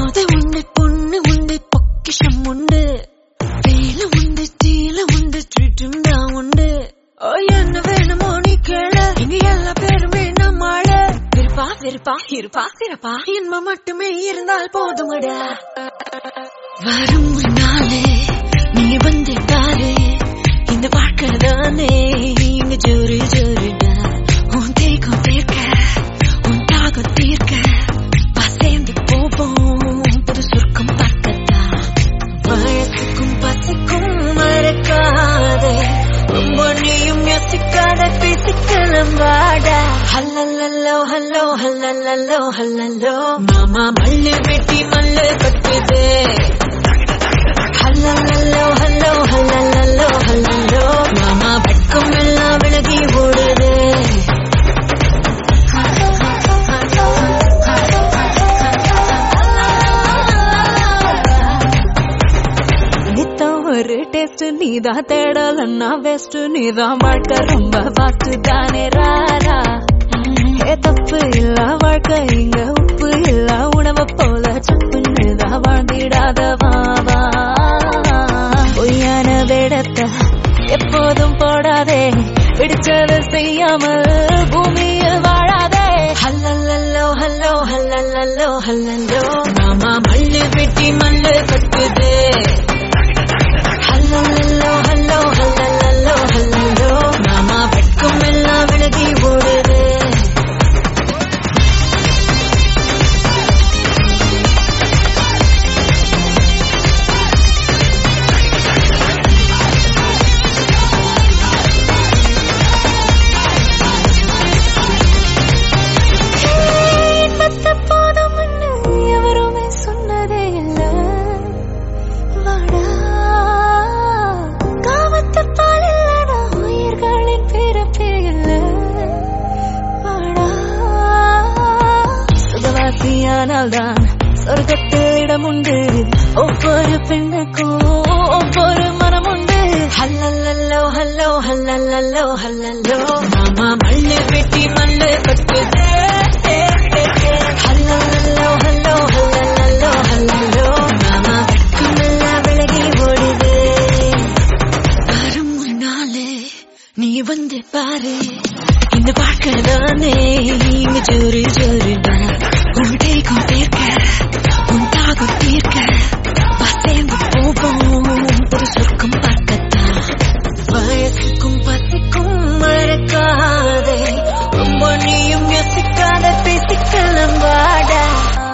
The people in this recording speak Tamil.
போதை உண்டு பொண்ணு உண்டு பொக்கிஷம் உண்டு வேலை உண்டு தீல உண்டு ட்ரீட்டும் தான் உண்டு ஓ என்ன வேணுமோ நீ கேளு இங்க எல்லா பேருமே நம்மாள விருப்பா விருப்பா இருப்பா சிறப்பா இன்பம் மட்டுமே இருந்தால் போதுமடா வரும் முன்னாலே நீ வந்து பாரு இந்த வாழ்க்கை தானே இங்க ஜோரு ஜோருடா உன் தேகம் தீர்க்க உன் தாகம் தீர்க்க வா சேர்ந்து போவோம் புது சொர்க்கம் பார்க்கத்தா வயசுக்கும் பசிக்கும் மறக்காதே ரொம்ப நீயும் யோசிக்காத பேசிக்கலாம் வாடா ஹல்லல்லோ ஹல்லோ ஹல்லல்லோ ஹல்லல்லோ மாமா மல்லு வெட்டி மல்லு கட்டுது ஹல்லல்லோ ஹல்லோ ஹல்லல்லோ ஹல்லல்லோ மாமா வெட்கம் எல்லாம் விலகி ஓடுது நித்தம் ஒரு டேஸ்ட் நீதான் தேடலன்னா பெஸ்ட் நீதான் வாழ்க்கை ரொம்ப பார்த்து தானே ராரா ஏ தப்பு இல்ல வாழ்க்கை இங்க உப்பு இல்ல உணவை போல சப்புன்னுதான் வாழ்ந்திடாத வா வா பொய்யான வேடத்தை எப்போதும் போடாதே பிடிச்சதை செய்யாமல் பூமியில் வாழாதே ஹல்லல்லோ ஹல்லோ ஹல்லல்லோ ஹல்லல்லோ மாமா மல்லு வெட்டி மல்லு கட்டுது ஹல்லல்லோ ஹல்லோ ஹல்லல்லோ ஹல்லல்லோ மாமா வெட்கம் எல்லாம் விலகி ஓடுது இன்பத்தை போதும்னு எவருமே சொன்னதே இல்ல வாடா காமத்து பால் இல்லடா உயிர்களின் பிறப்பே இல்ல வாடா சுகவாசியானால் தான் சொர்க்கத்தில் இடம் உண்டு ஒவ்வொரு பெண்ணுக்கும் ஒவ்வொரு மனம் உண்டு ஹல்லல்லோ ஹல்லோ ஹல்லல்லோ ஹல்லல்லோ மாமா மல்லு வெட்டி மல்லு கட்டுது ஹல்லல்லோ ஹல்லோ ஹல்லல்லோ ஹல்லல்லோ மாமா வெட்கமெல்லாம் விலகி ஓடுது வரும் முன்னாலே நீ வந்து பாரு இந்த வாழ்க்கை தானே இங்க ஜோரு ஜோருடா உன் தேகம் தீர்க்க உன் தாகம் தீர்க்க வா சேர்ந்து போவோம் ஒரு சொர்க்கம் பார்க்கத்தான் வயசுக்கும் பசிக்கும் மறக்காதே ரொம்ப நீயும் யோசிக்காத பேசிக்கலாம் வாடா